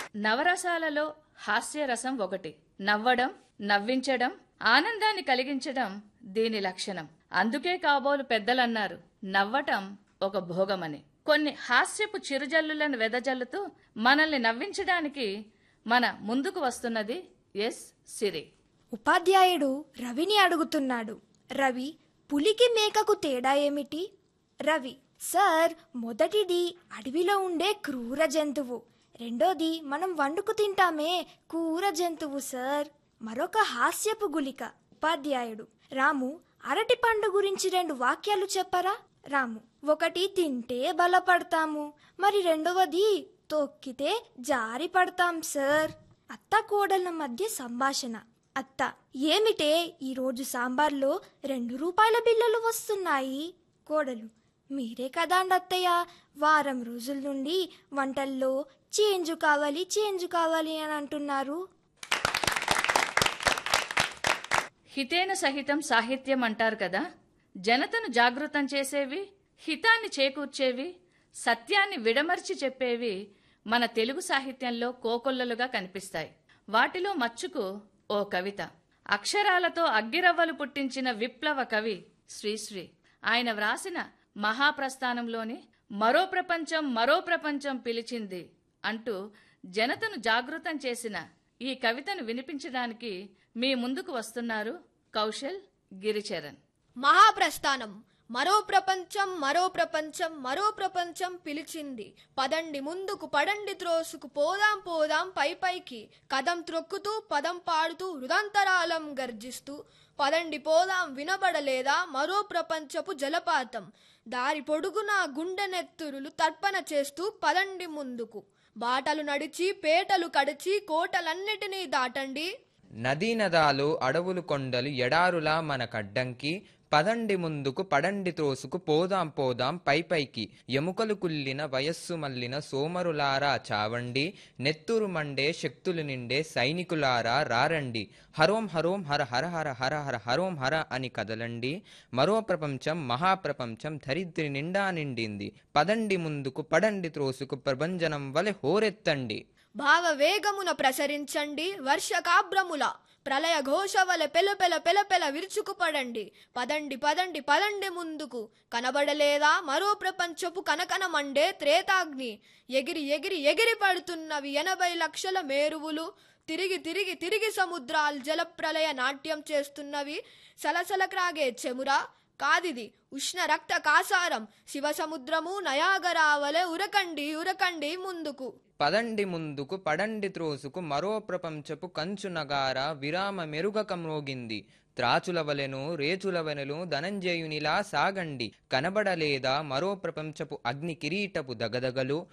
నవరసాలలో హాస్యరసం ఒకటి నవ్వడం నవ్వించడం ఆనందాన్ని కలిగించడం దీని లక్షణం అందుకే కాబోలు పెద్దలన్నారు నవ్వటం ఒక భోగమని కొన్ని హాస్యపు చిరుజల్లులను వెదజల్లుతూ మనల్ని నవ్వించడానికి మన ముందుకు వస్తున్నది ఎస్ సిరి ఉపాధ్యాయుడు రవిని అడుగుతున్నాడు రవి పులికి మేకకు తేడా ఏమిటి రవి సార్ మొదటిది అడవిలో ఉండే క్రూర జంతువు రెండోది మనం వండుకు తింటామే కూర జంతువు సార్ మరొక హాస్యపు గులిక ఉపాధ్యాయుడు రాము అరటి పండు గురించి రెండు వాక్యాలు చెప్పరా రాము ఒకటి తింటే బలపడతాము మరి రెండవది తొక్కితే జారి పడతాం సార్ అత్త కోడళ్ళ మధ్య సంభాషణ అత్త ఏమిటే ఈరోజు సాంబార్లో రెండు రూపాయల బిల్లలు వస్తున్నాయి కోడలు మీరే కదా అండి అత్తయ్య వారం రోజుల నుండి వంటల్లో చేంజ్ కావాలి చేంజ్ కావాలి అని అంటున్నారు హితేన సహితం సాహిత్యం అంటారు కదా జనతను జాగృతం చేసేవి హితాన్ని చేకూర్చేవి సత్యాన్ని విడమర్చి చెప్పేవి మన తెలుగు సాహిత్యంలో కోకొల్లలుగా కనిపిస్తాయి వాటిలో మచ్చుకు ఓ కవిత అక్షరాలతో అగ్గిరవ్వలు పుట్టించిన విప్లవ కవి శ్రీశ్రీ ఆయన వ్రాసిన మహాప్రస్థానంలోని మరో ప్రపంచం మరో ప్రపంచం పిలిచింది అంటూ జనతను జాగృతం చేసిన ఈ కవితను వినిపించడానికి మీ ముందుకు వస్తున్నారు కౌశల్ గిరిచరణ్ మహాప్రస్థానం మరో ప్రపంచం మరో ప్రపంచం మరో ప్రపంచం పిలిచింది పదండి ముందుకు పడండి త్రోసుకు పోదాం పోదాం పై పైకి కదం త్రొక్కుతూ పదం పాడుతూ హృదంతరాలం గర్జిస్తూ పదండి పోదాం వినబడలేదా మరో ప్రపంచపు జలపాతం దారి పొడుగునా గుండె నెత్తురులు తర్పణ చేస్తూ పదండి ముందుకు బాటలు నడిచి పేటలు కడిచి కోటలన్నిటినీ దాటండి నదీ నదాలు అడవులు కొండలు ఎడారులా మనకడ్డంకి పదండి ముందుకు పడండి త్రోసుకు పోదాం పోదాం పై పైకి ఎముకలు కుల్లిన వయస్సు మల్లిన సోమరులారా చావండి నెత్తురు మండే శక్తులు నిండే సైనికులారా రారండి హరోం హరోం హర హర హర హర హర హరోం హర అని కదలండి మరో ప్రపంచం మహాప్రపంచం ధరిత్రి నిండా నిండింది పదండి ముందుకు పడండి త్రోసుకు ప్రభంజనం వలె హోరెత్తండి భావ వేగమున ప్రసరించండి వర్షకాబ్రముల ప్రళయ ఘోష వలె పెల పెల పెల పెల విరుచుకుపడండి పదండి పదండి పదండి ముందుకు కనబడలేదా మరో ప్రపంచపు కనకన మండే త్రేతాగ్ని ఎగిరి ఎగిరి ఎగిరి పడుతున్నవి ఎనభై లక్షల మేరువులు తిరిగి తిరిగి తిరిగి సముద్రాలు జలప్రలయ నాట్యం చేస్తున్నవి సలసల క్రాగే చెమురా కాదిది ఉష్ణ రక్త కాసారం శివ సముద్రము నయాగరావలె ఉరకండి ఉరకండి ముందుకు పదండి ముందుకు పడండి త్రోసుకు మరో ప్రపంచపు కంచు నగార విరామ మెరుగక మ్రోగింది త్రాచుల వలెను రేచుల వలెను ధనంజయునిలా సాగండి కనబడలేదా మరో ప్రపంచపు అగ్ని కిరీటపు దగదగలు